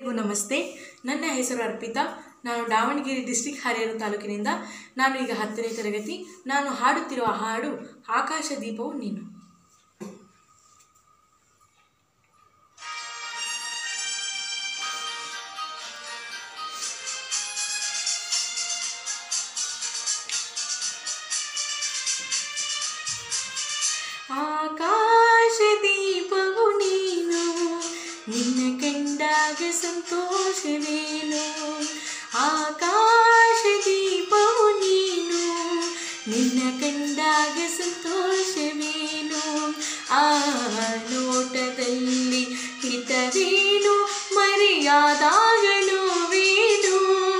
ಎಲ್ಲರಿಗೂ ನಮಸ್ತೆ ನನ್ನ ಹೆಸರು ಅರ್ಪಿತಾ ನಾನು ದಾವಣಗೆರೆ ಡಿಸ್ಟಿಕ್ ಹರಿಹರ ತಾಲೂಕಿನಿಂದ ನಾನು ಈಗ ಹತ್ತನೇ ತರಗತಿ ನಾನು ಹಾಡುತ್ತಿರುವ ಹಾಡು ಆಕಾಶ ದೀಪವು ನೀನು ಆಕಾಶ ದೀಪವು ನೀನು ನಿನ್ನ ಕಂಡಾಗ ಸಂತೋಷವೇನು ಆಕಾಶ ದೀಪವು ನೀನು ನಿನ್ನ ಕಂಡಾಗ ಸಂತೋಷವೇನು ಆ ನೋಟದಲ್ಲಿ ಹಿತವೇನು ಮರೆಯಾದಾಗ ನೋವೇನು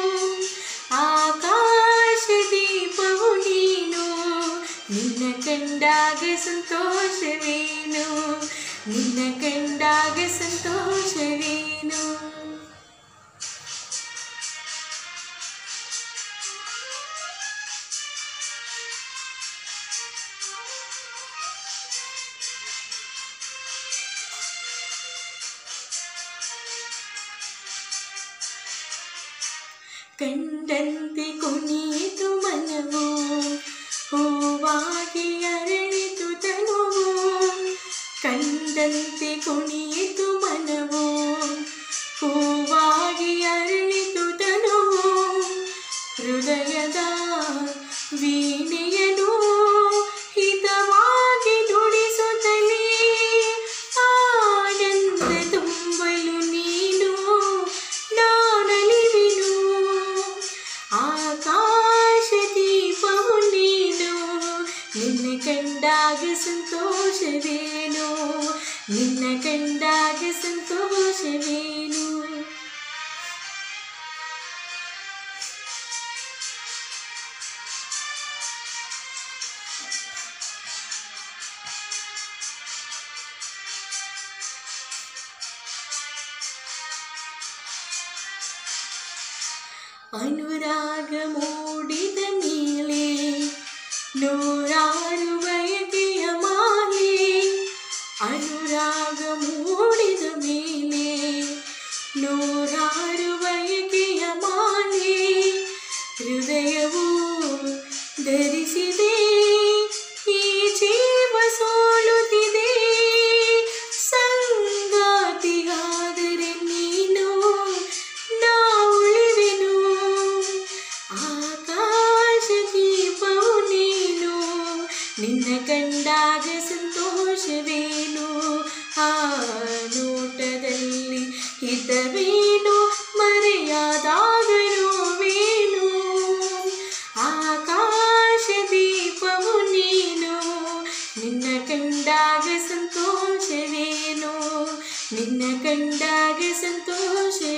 ಆಕಾಶ ದೀಪವು ನೀನು ನಿನ್ನ ಕಂಡಾಗ ಸಂತೋಷವೇನು ನಿನ್ನ ಕಂಡಾಗ ಸಂತೋಷವೇನು ಕಂಡಂತೆ ಕುಣಿಯಿತು ಮನವು ಹೂವಾಗಿ ಅರಳಿತು ತನುವು ಕಂಡಂತೆ ಕುಣಿಯಿತು ಮನವು ಹೂವಾಗಿ ಅರಳಿತು ತನುವು ಹೃದಯದ ವೀಣೆಯನು ಹಿತವಾಗಿ ನುಡಿಸುತ್ತಲೇ ಆನಂದ ತುಂಬಲು ನೀನು ನಾನಲಿವೆನು ಆಕಾಶ ದೀಪವು ನೀನು ನಿನ್ನ ಕಂಡಾಗ ಸಂತೋಷವೇನು ನಿನ್ನ ಕಂಡಾಗ ಸಂತೋಷವೇನು ಅನುರಾಗ ಮೂಡಿದ ಮೇಲೆ ನೂರಾರು ಬಯಕೆಯ ಮಾಲೆ ಅನುರಾಗ ಮೂಡಿದ ಮೇಲೆ ನೂರಾರು ಬಯಕೆಯ ಮಾಲೆ ಹೃದಯವು ಧರಿಸಿದೆ ಈ ಜೀವ ಸೋಲುತ್ತಿದೆ ಸಂಗಾತಿಗಾದರೆ ನೀನು ನಾ ಉಳಿವೆನು ಆಕಾಶ ದೀಪವು ನೀನು ನಿನ್ನ ಕಂಡಾಗ ಸಂತೋಷವೇನು ಆ ನೋಟದಲ್ಲಿ ಹಿತವೇನು ಮರೆಯಾದಾಗ ನೋವೇನು ಆಕಾಶ ದೀಪವು ನೀನು ನಿನ್ನ ಕಂಡಾಗ ಸಂತೋಷವೇನು ನಿನ್ನ ಕಂಡಾಗ ಸಂತೋಷ